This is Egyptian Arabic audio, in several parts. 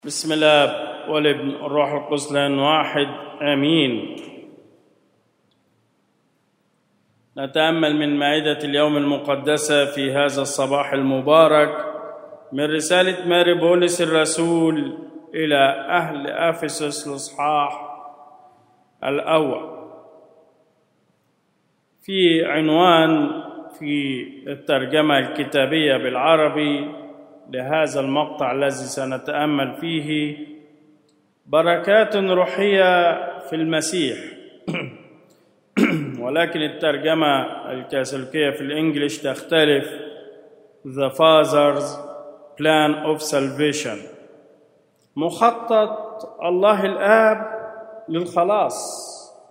بسم الله والابن الروح القدس لان واحد امين نتامل من مائده اليوم المقدسه في هذا الصباح المبارك من رساله ماري بولس الرسول الى اهل افسس الاصحاح الاول في عنوان في الترجمه الكتابيه بالعربي لهذا المقطع الذي سنتامل فيه بركات روحيه في المسيح ولكن الترجمه الكاثوليكيه في الانجليش تختلف The Father's Plan of Salvation مخطط الله الآب للخلاص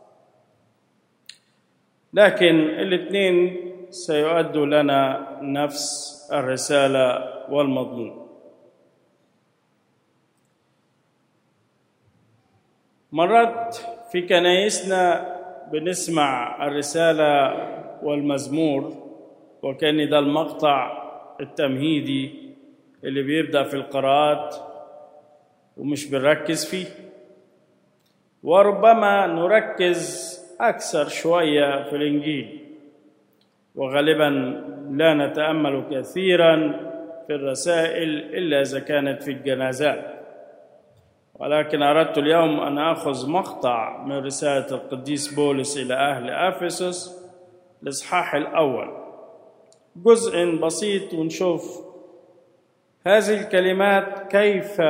لكن الاثنين سيؤدوا لنا نفس الرسالة والمضمون مرات في كنايسنا بنسمع الرسالة والمزمور وكان ده المقطع التمهيدي اللي بيبدأ في القراءات ومش بنركز فيه وربما نركز أكثر شوية في الإنجيل وغالبا لا نتامل كثيرا في الرسائل الا اذا كانت في الجنازات ولكن اردت اليوم ان اخذ مقطع من رساله القديس بولس الى اهل افسس الاصحاح الاول جزء بسيط ونشوف هذه الكلمات كيف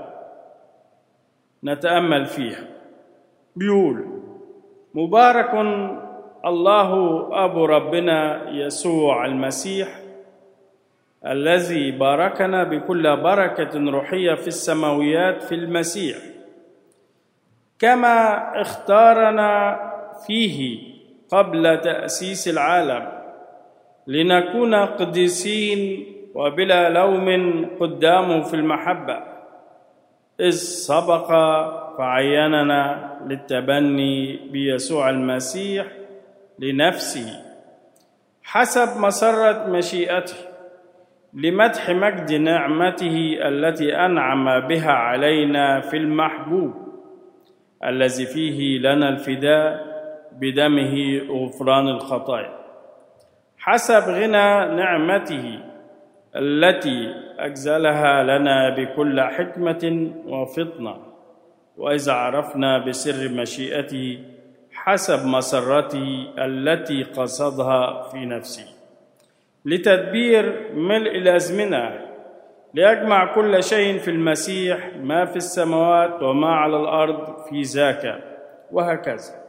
نتامل فيها بيقول مبارك الله ابو ربنا يسوع المسيح الذي باركنا بكل بركه روحيه في السماويات في المسيح كما اختارنا فيه قبل تاسيس العالم لنكون قديسين وبلا لوم قدامه في المحبه اذ سبق فعيننا للتبني بيسوع المسيح لنفسه حسب مسرة مشيئته لمدح مجد نعمته التي أنعم بها علينا في المحبوب الذي فيه لنا الفداء بدمه غفران الخطايا حسب غنى نعمته التي أجزلها لنا بكل حكمة وفطنة وإذا عرفنا بسر مشيئته حسب مسرته التي قصدها في نفسه لتدبير ملء الازمنه ليجمع كل شيء في المسيح ما في السماوات وما على الارض في ذاك وهكذا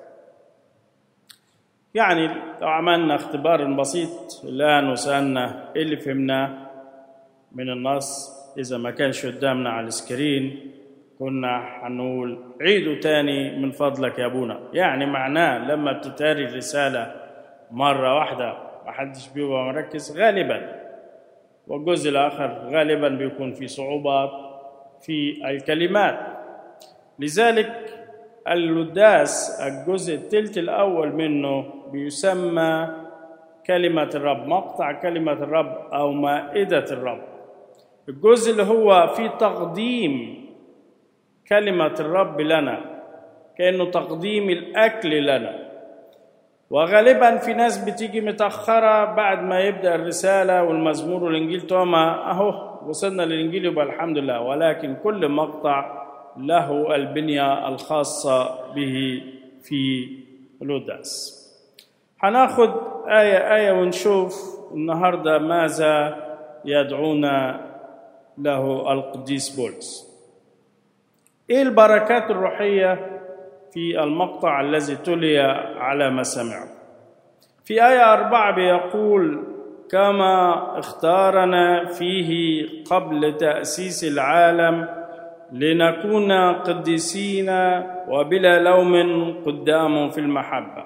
يعني لو عملنا اختبار بسيط الان وسالنا ايه اللي فهمناه من النص اذا ما كانش قدامنا على السكرين كنا هنقول عيدوا تاني من فضلك يا ابونا يعني معناه لما بتتاري الرسالة مرة واحدة محدش بيبقى مركز غالبا والجزء الآخر غالبا بيكون في صعوبات في الكلمات لذلك اللداس الجزء الثلث الأول منه بيسمى كلمة الرب مقطع كلمة الرب أو مائدة الرب الجزء اللي هو في تقديم كلمة الرب لنا كأنه تقديم الأكل لنا وغالبا في ناس بتيجي متأخرة بعد ما يبدأ الرسالة والمزمور والإنجيل توما أهو وصلنا للإنجيل يبقى الحمد لله ولكن كل مقطع له البنية الخاصة به في لوداس هناخد آية آية ونشوف النهاردة ماذا يدعونا له القديس بولس ايه البركات الروحيه في المقطع الذي تلي على مسامعه في آية أربعة بيقول كما اختارنا فيه قبل تأسيس العالم لنكون قديسين وبلا لوم قدامه في المحبة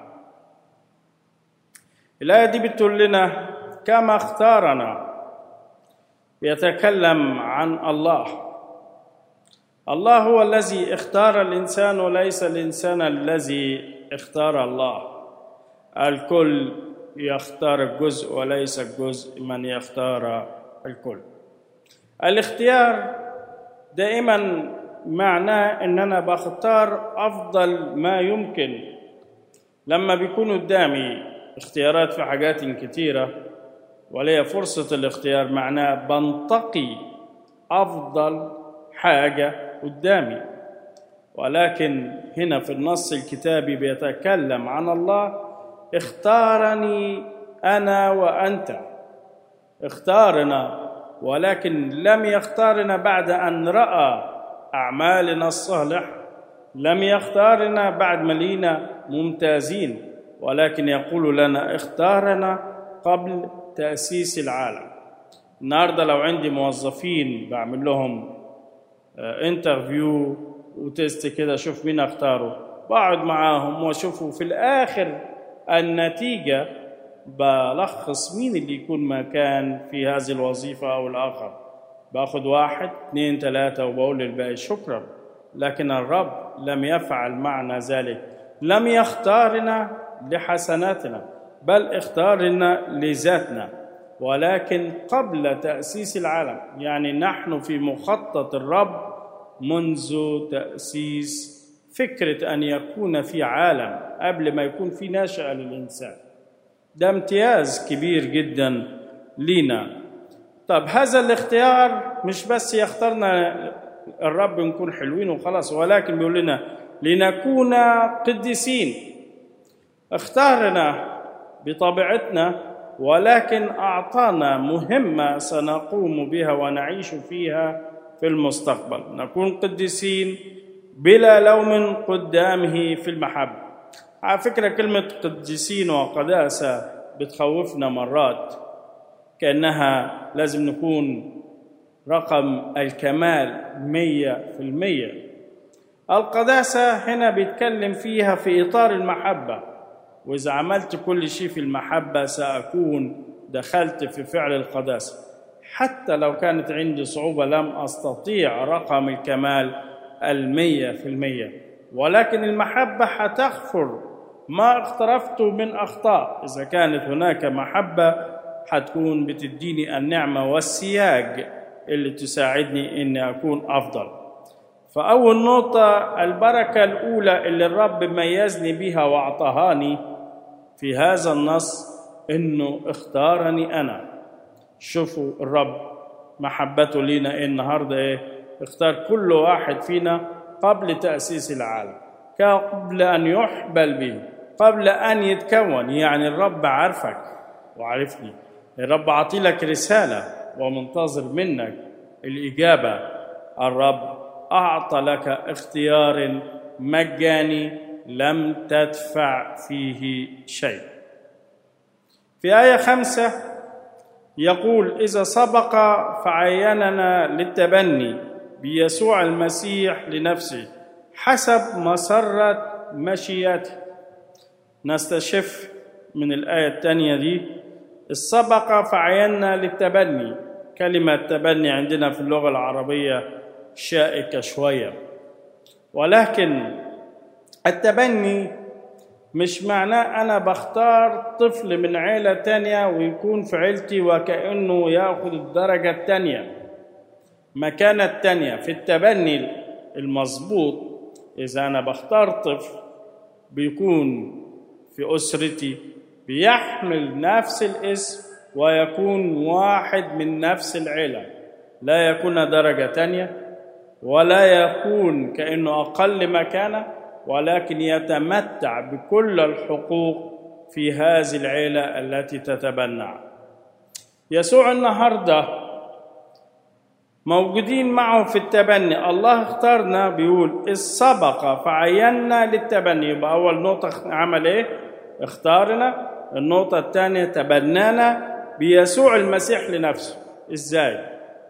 الآية دي بتقول لنا كما اختارنا يتكلم عن الله الله هو الذي اختار الانسان وليس الانسان الذي اختار الله الكل يختار الجزء وليس الجزء من يختار الكل الاختيار دائما معناه ان انا بختار افضل ما يمكن لما بيكون قدامي اختيارات في حاجات كتيره ولي فرصه الاختيار معناه بنتقي افضل حاجه قدامي ولكن هنا في النص الكتابي بيتكلم عن الله اختارني انا وانت اختارنا ولكن لم يختارنا بعد ان راى اعمالنا الصالح لم يختارنا بعد ما لينا ممتازين ولكن يقول لنا اختارنا قبل تاسيس العالم النهارده لو عندي موظفين بعمل لهم انترفيو وتست كده اشوف مين اختاره بقعد معاهم واشوفه في الاخر النتيجه بلخص مين اللي يكون مكان في هذه الوظيفه او الاخر باخذ واحد اثنين ثلاثه وبقول للباقي شكرا لكن الرب لم يفعل معنا ذلك لم يختارنا لحسناتنا بل اختارنا لذاتنا ولكن قبل تاسيس العالم يعني نحن في مخطط الرب منذ تاسيس فكره ان يكون في عالم قبل ما يكون في نشاه للانسان ده امتياز كبير جدا لينا طب هذا الاختيار مش بس يختارنا الرب نكون حلوين وخلاص ولكن بيقول لنا لنكون قديسين اختارنا بطبيعتنا ولكن اعطانا مهمه سنقوم بها ونعيش فيها في المستقبل نكون قديسين بلا لوم قدامه في المحبه على فكره كلمه قديسين وقداسه بتخوفنا مرات كانها لازم نكون رقم الكمال مية في المية القداسة هنا بيتكلم فيها في إطار المحبة وإذا عملت كل شيء في المحبة سأكون دخلت في فعل القداسة حتى لو كانت عندي صعوبة لم أستطيع رقم الكمال المية في المية ولكن المحبة حتغفر ما اقترفته من أخطاء إذا كانت هناك محبة حتكون بتديني النعمة والسياج اللي تساعدني اني اكون افضل فاول نقطه البركه الاولى اللي الرب ميزني بها واعطاهاني في هذا النص انه اختارني انا شوفوا الرب محبته لينا إيه النهارده ايه اختار كل واحد فينا قبل تاسيس العالم قبل ان يحبل به قبل ان يتكون يعني الرب عارفك وعارفني الرب عطي لك رساله ومنتظر منك الإجابة الرب أعطى لك اختيار مجاني لم تدفع فيه شيء في آية خمسة يقول إذا سبق فعيننا للتبني بيسوع المسيح لنفسه حسب مسرة مشيئته نستشف من الآية الثانية دي السبق فعينا للتبني كلمة تبني عندنا في اللغة العربية شائكة شوية ولكن التبني مش معناه أنا بختار طفل من عيلة تانية ويكون في عيلتي وكأنه يأخذ الدرجة التانية مكانة التانية في التبني المظبوط إذا أنا بختار طفل بيكون في أسرتي بيحمل نفس الاسم ويكون واحد من نفس العيلة لا يكون درجة تانية ولا يكون كأنه أقل مكانة ولكن يتمتع بكل الحقوق في هذه العيلة التي تتبنى يسوع النهارده موجودين معه في التبني الله اختارنا بيقول إذ سبق فعينا للتبني يبقى أول نقطة عمل إيه؟ اختارنا النقطة الثانية تبنانا بيسوع المسيح لنفسه ازاي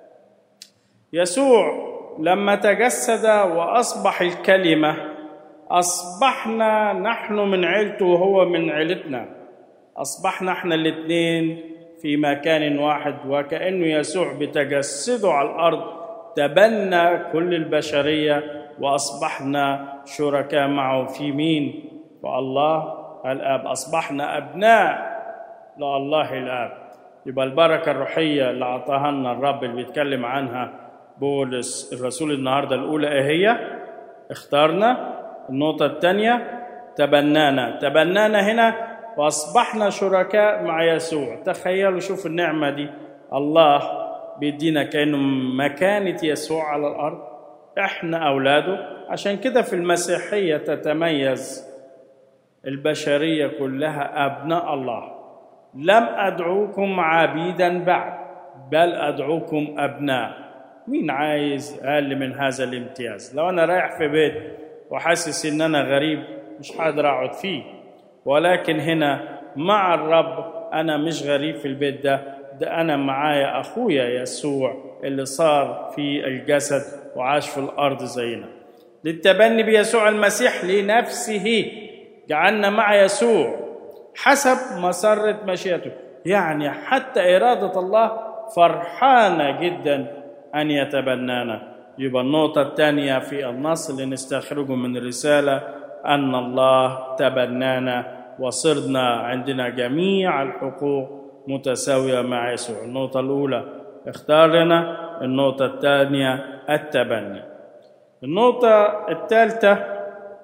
يسوع لما تجسد واصبح الكلمه اصبحنا نحن من عيلته وهو من عيلتنا اصبحنا احنا الاثنين في مكان واحد وكانه يسوع بتجسده على الارض تبنى كل البشريه واصبحنا شركاء معه في مين فالله الاب اصبحنا ابناء لله الاب يبقى البركة الروحية اللي أعطاها لنا الرب اللي بيتكلم عنها بولس الرسول النهارده الاولى ايه هي اختارنا النقطه الثانيه تبنانا تبنانا هنا واصبحنا شركاء مع يسوع تخيلوا شوف النعمه دي الله بيدينا كانه مكانه يسوع على الارض احنا اولاده عشان كده في المسيحيه تتميز البشريه كلها ابناء الله لم ادعوكم عبيدا بعد بل ادعوكم ابناء مين عايز اقل من هذا الامتياز لو انا رايح في بيت وحاسس ان انا غريب مش هقدر اقعد فيه ولكن هنا مع الرب انا مش غريب في البيت ده ده انا معايا اخويا يسوع اللي صار في الجسد وعاش في الارض زينا للتبني بيسوع المسيح لنفسه جعلنا مع يسوع حسب مسرة مشيئته يعني حتى إرادة الله فرحانة جدا أن يتبنانا يبقى النقطة الثانية في النص اللي نستخرجه من الرسالة أن الله تبنانا وصرنا عندنا جميع الحقوق متساوية مع يسوع النقطة الأولى اختار لنا النقطة الثانية التبني النقطة الثالثة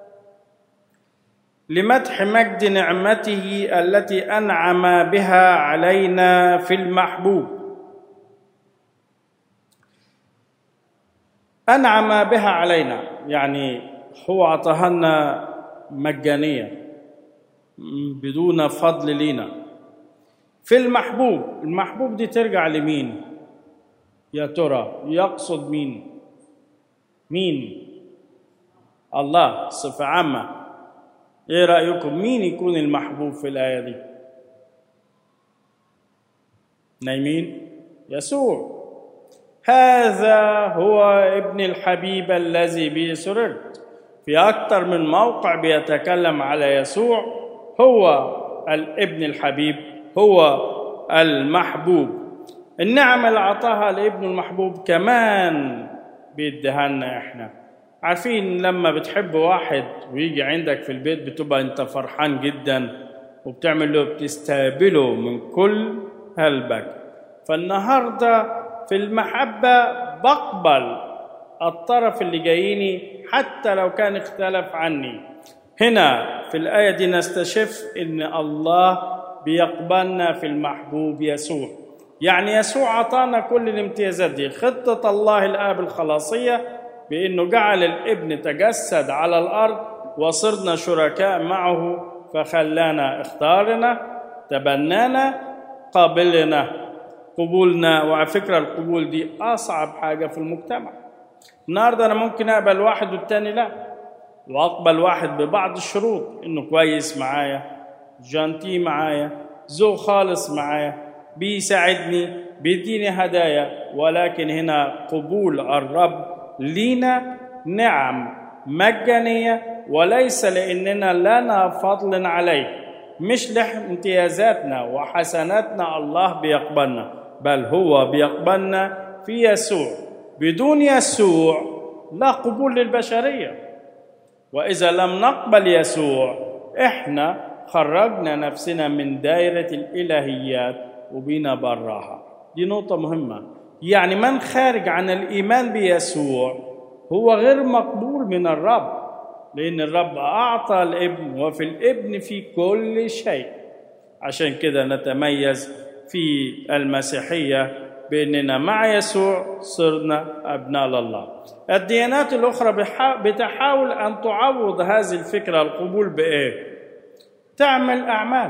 لمدح مجد نعمته التي أنعم بها علينا في المحبوب أنعم بها علينا يعني هو عطاها لنا مجانية بدون فضل لينا في المحبوب المحبوب دي ترجع لمين يا ترى يقصد مين مين الله صفة عامة ايه رأيكم مين يكون المحبوب في الآية دي نايمين يسوع هذا هو ابن الحبيب الذي به سررت في أكثر من موقع بيتكلم على يسوع هو الابن الحبيب هو المحبوب النعمة اللي عطاها لابن المحبوب كمان بيديها لنا احنا عارفين لما بتحب واحد ويجي عندك في البيت بتبقى انت فرحان جدا وبتعمل له بتستقبله من كل قلبك فالنهارده في المحبة بقبل الطرف اللي جاييني حتى لو كان اختلف عني هنا في الآية دي نستشف إن الله بيقبلنا في المحبوب يسوع يعني يسوع عطانا كل الامتيازات دي خطة الله الآب الخلاصية بأنه جعل الابن تجسد على الأرض وصرنا شركاء معه فخلانا اختارنا تبنانا قابلنا قبولنا وعلى فكرة القبول دي أصعب حاجة في المجتمع النهاردة أنا ممكن أقبل واحد والتاني لا وأقبل واحد ببعض الشروط إنه كويس معايا جانتي معايا ذو خالص معايا بيساعدني بيديني هدايا ولكن هنا قبول الرب لينا نعم مجانية وليس لأننا لنا فضل عليه مش لامتيازاتنا وحسناتنا الله بيقبلنا بل هو بيقبلنا في يسوع بدون يسوع لا قبول للبشرية وإذا لم نقبل يسوع إحنا خرجنا نفسنا من دائرة الإلهيات وبينا براها دي نقطة مهمة يعني من خارج عن الإيمان بيسوع هو غير مقبول من الرب لأن الرب أعطى الابن وفي الابن في كل شيء عشان كده نتميز في المسيحية بأننا مع يسوع صرنا أبناء الله الديانات الأخرى بتحاول أن تعوض هذه الفكرة القبول بإيه؟ تعمل أعمال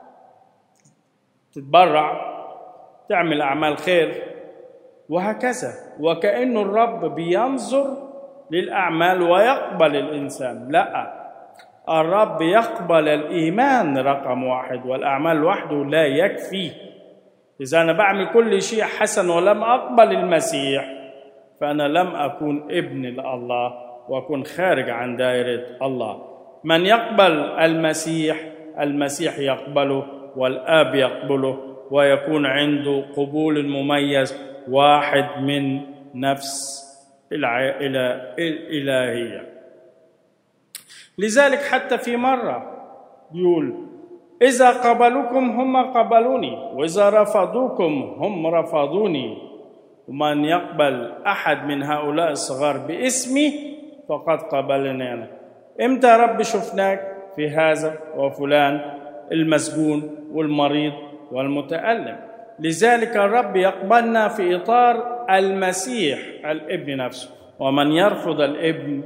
تتبرع تعمل أعمال خير وهكذا وكأن الرب بينظر للأعمال ويقبل الإنسان لا الرب يقبل الإيمان رقم واحد والأعمال وحده لا يكفي إذا أنا بعمل كل شيء حسن ولم أقبل المسيح فأنا لم أكون ابن لله وأكون خارج عن دائرة الله من يقبل المسيح المسيح يقبله والآب يقبله ويكون عنده قبول مميز واحد من نفس العائلة الإلهية لذلك حتى في مرة يقول إذا قبلوكم هم قبلوني وإذا رفضوكم هم رفضوني ومن يقبل أحد من هؤلاء الصغار باسمي فقد قبلني أنا إمتى يا رب شفناك في هذا وفلان المسجون والمريض والمتألم لذلك الرب يقبلنا في إطار المسيح الابن نفسه ومن يرفض الابن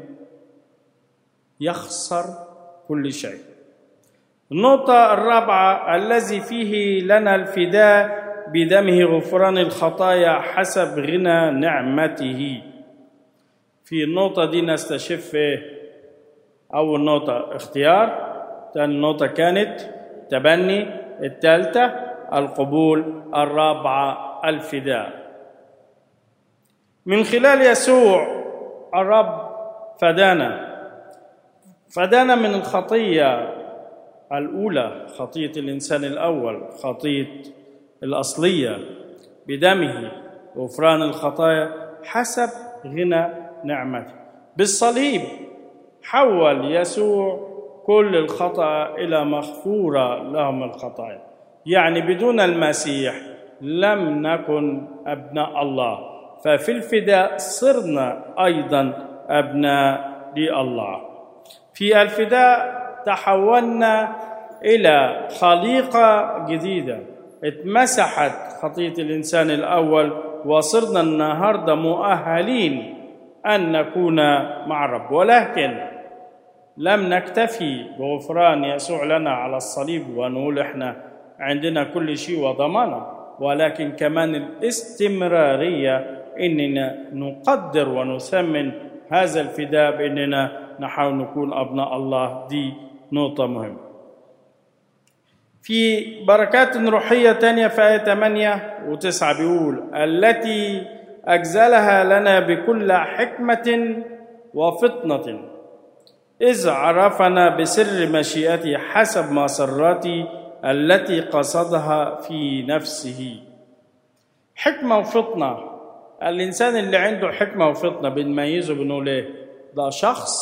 يخسر كل شيء النقطة الرابعة الذي فيه لنا الفداء بدمه غفران الخطايا حسب غنى نعمته في النقطة دي نستشف أول نقطة اختيار ثاني نقطة كانت تبني الثالثة القبول الرابعة الفداء من خلال يسوع الرب فدانا فدانا من الخطية الأولى خطية الإنسان الأول خطية الأصلية بدمه غفران الخطايا حسب غنى نعمته بالصليب حول يسوع كل الخطأ إلى مغفورة لهم الخطايا يعني بدون المسيح لم نكن أبناء الله ففي الفداء صرنا أيضا أبناء لله في الفداء تحولنا إلى خليقة جديدة اتمسحت خطية الإنسان الأول وصرنا النهاردة مؤهلين أن نكون مع الرب ولكن لم نكتفي بغفران يسوع لنا على الصليب ونقول احنا عندنا كل شيء وضمانه ولكن كمان الاستمرارية إننا نقدر ونثمن هذا الفداء بأننا نحاول نكون أبناء الله دي نقطة مهمة في بركات روحية تانية في آية 8 و9 بيقول التي أجزلها لنا بكل حكمة وفطنة إذ عرفنا بسر مشيئته حسب مسراتي التي قصدها في نفسه حكمة وفطنة الإنسان اللي عنده حكمة وفطنة بنميزه بنقول إيه ده شخص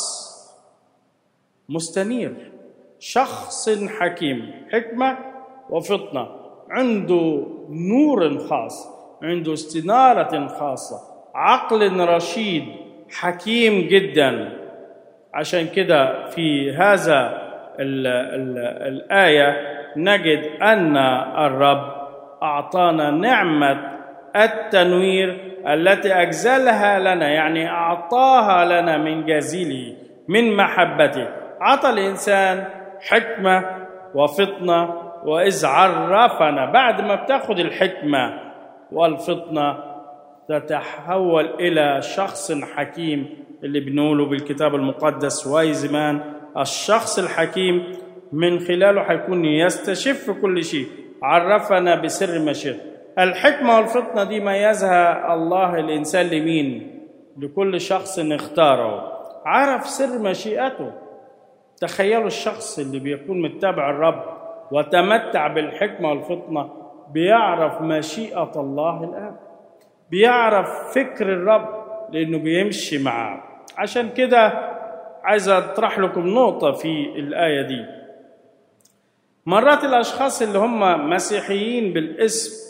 مستنير شخص حكيم حكمة وفطنة عنده نور خاص عنده استنارة خاصة عقل رشيد حكيم جدا عشان كده في هذا ال ال الآية نجد أن الرب أعطانا نعمة التنوير التي أجزلها لنا يعني أعطاها لنا من جزيله من محبته عطى الإنسان حكمة وفطنة وإذ عرفنا بعد ما بتاخد الحكمة والفطنة تتحول إلى شخص حكيم اللي بنقوله بالكتاب المقدس وايزمان الشخص الحكيم من خلاله حيكون يستشف كل شيء عرفنا بسر مشيئته الحكمة والفطنة دي ميزها الله الإنسان لمين لكل شخص اختاره عرف سر مشيئته تخيلوا الشخص اللي بيكون متبع الرب وتمتع بالحكمة والفطنة بيعرف مشيئة الله الآب بيعرف فكر الرب لأنه بيمشي معاه عشان كده عايز أطرح لكم نقطة في الآية دي مرات الأشخاص اللي هم مسيحيين بالاسم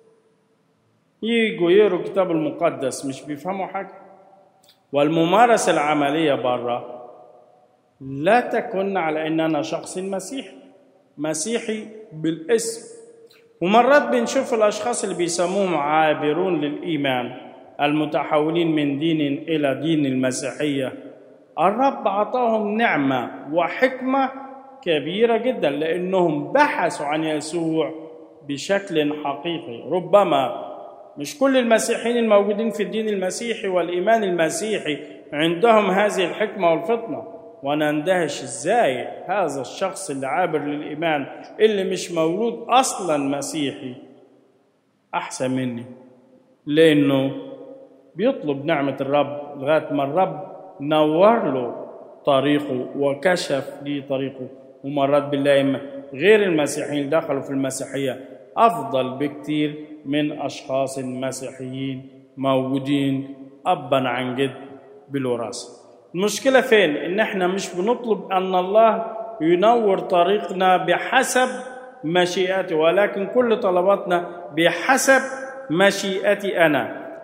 يجوا يقروا الكتاب المقدس مش بيفهموا حاجة والممارسة العملية برا لا تكن على ان انا شخص مسيحي مسيحي بالاسم ومرات بنشوف الاشخاص اللي بيسموهم عابرون للايمان المتحولين من دين الى دين المسيحيه الرب اعطاهم نعمه وحكمه كبيره جدا لانهم بحثوا عن يسوع بشكل حقيقي ربما مش كل المسيحيين الموجودين في الدين المسيحي والايمان المسيحي عندهم هذه الحكمه والفطنه وانا اندهش ازاي هذا الشخص اللي عابر للايمان اللي مش مولود اصلا مسيحي احسن مني لانه بيطلب نعمه الرب لغايه ما الرب نور له طريقه وكشف لي طريقه ومرات بالله غير المسيحيين دخلوا في المسيحيه افضل بكتير من اشخاص مسيحيين موجودين ابا عن جد بالوراثه المشكله فين ان احنا مش بنطلب ان الله ينور طريقنا بحسب مشيئته ولكن كل طلباتنا بحسب مشيئتي انا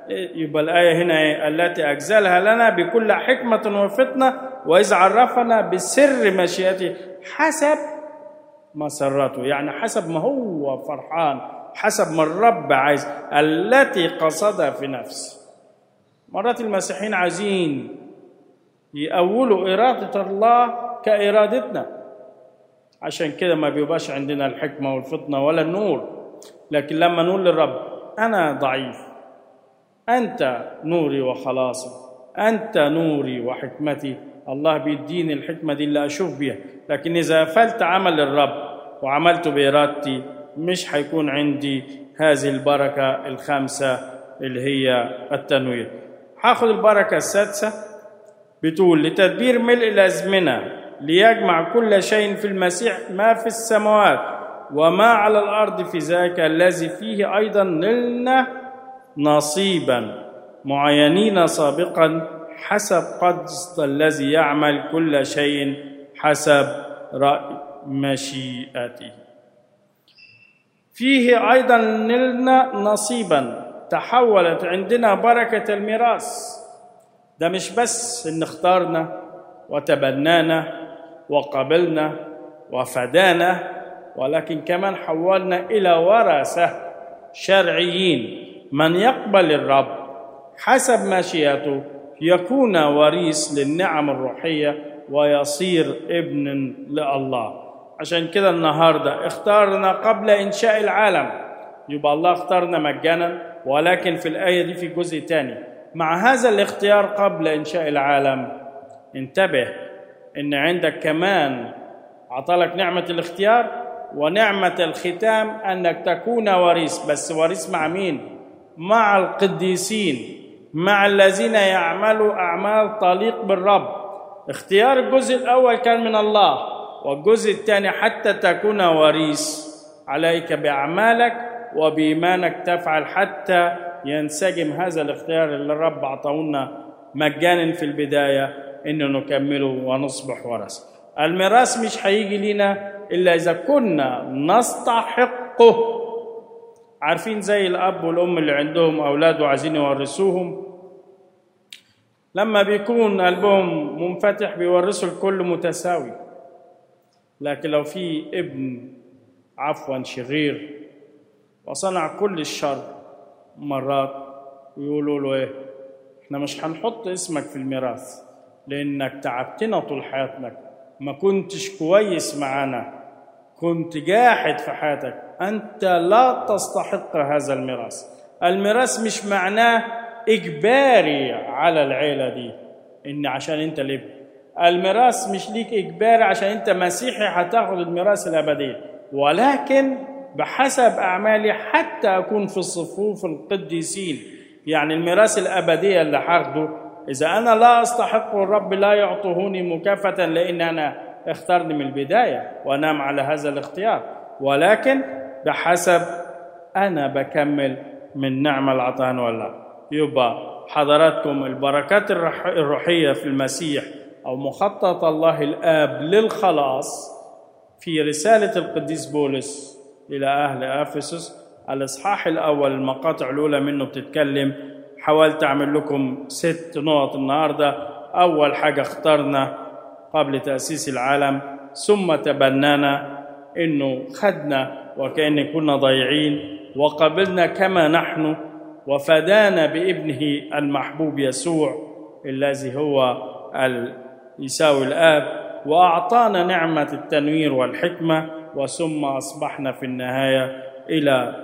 يبقى الآية هنا إيه؟ التي أجزلها لنا بكل حكمة وفتنة وإذ عرفنا بسر مشيئته حسب مسرته يعني حسب ما هو فرحان حسب ما الرب عايز التي قصدها في نفسه مرات المسيحيين عايزين يأولوا إرادة الله كإرادتنا عشان كده ما بيبقاش عندنا الحكمة والفطنة ولا النور لكن لما نقول للرب أنا ضعيف أنت نوري وخلاصي أنت نوري وحكمتي الله بيديني الحكمة دي اللي أشوف بيها لكن إذا فلت عمل الرب وعملته بإرادتي مش هيكون عندي هذه البركة الخامسة اللي هي التنوير هاخد البركة السادسة بتقول لتدبير ملء الأزمنة ليجمع كل شيء في المسيح ما في السماوات وما على الأرض في ذاك الذي فيه أيضا نلنا نصيبا معينين سابقا حسب قصد الذي يعمل كل شيء حسب رأي مشيئته فيه أيضا نلنا نصيبا تحولت عندنا بركة الميراث ده مش بس إن اختارنا وتبنانا وقبلنا وفدانا ولكن كمان حولنا إلى ورثة شرعيين من يقبل الرب حسب مشيئته يكون وريث للنعم الروحية ويصير ابن لله عشان كده النهاردة اختارنا قبل إنشاء العالم يبقى الله اختارنا مجانا ولكن في الآية دي في جزء تاني مع هذا الاختيار قبل إنشاء العالم انتبه إن عندك كمان عطالك نعمة الاختيار ونعمة الختام أنك تكون وريث بس وريث مع مين؟ مع القديسين مع الذين يعملوا أعمال تليق بالرب اختيار الجزء الأول كان من الله والجزء الثاني حتى تكون وريث عليك بأعمالك وبإيمانك تفعل حتى ينسجم هذا الاختيار اللي الرب أعطاهنا مجانا في البداية إنه نكمله ونصبح ورث الميراث مش هيجي لنا إلا إذا كنا نستحقه عارفين زي الأب والأم اللي عندهم أولاد وعايزين يورثوهم لما بيكون قلبهم منفتح بيورثوا الكل متساوي لكن لو في ابن عفوا شرير وصنع كل الشر مرات يقولوا له ايه احنا مش هنحط اسمك في الميراث لانك تعبتنا طول حياتنا ما كنتش كويس معانا كنت جاحد في حياتك انت لا تستحق هذا الميراث الميراث مش معناه اجباري على العيله دي ان عشان انت الابن الميراث مش ليك اجباري عشان انت مسيحي هتاخد الميراث الابدي ولكن بحسب اعمالي حتى اكون في صفوف القديسين يعني الميراث الابديه اللي هاخده اذا انا لا استحق الرب لا يعطوني مكافاه لان انا اختارني من البدايه وانام على هذا الاختيار ولكن بحسب انا بكمل من نعمه العطان ولا يبقى حضراتكم البركات الروحيه في المسيح او مخطط الله الاب للخلاص في رساله القديس بولس الى اهل افسس الاصحاح الاول المقاطع الاولى منه بتتكلم حاولت اعمل لكم ست نقط النهارده اول حاجه اخترنا قبل تاسيس العالم ثم تبنانا انه خدنا وكان كنا ضايعين وقبلنا كما نحن وفدانا بابنه المحبوب يسوع الذي هو يساوي الاب واعطانا نعمه التنوير والحكمه وثم اصبحنا في النهايه الى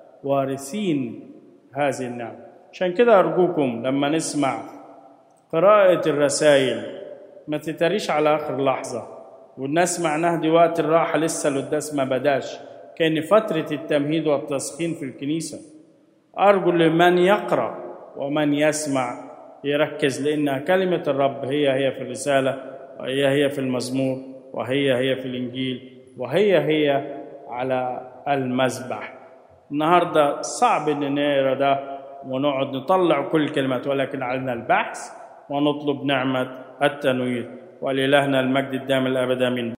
وارثين هذه النعمه عشان كده ارجوكم لما نسمع قراءه الرسائل ما تتريش على اخر لحظه والناس معناها دي وقت الراحه لسه القداس ما بداش كان فتره التمهيد والتسخين في الكنيسه ارجو لمن يقرا ومن يسمع يركز لانها كلمه الرب هي هي في الرساله وهي هي في المزمور وهي هي في الانجيل وهي هي على المذبح النهارده صعب ان نقرا ده ونقعد نطلع كل الكلمات ولكن علينا البحث ونطلب نعمه التنوير ولإلهنا المجد الدائم الابد امين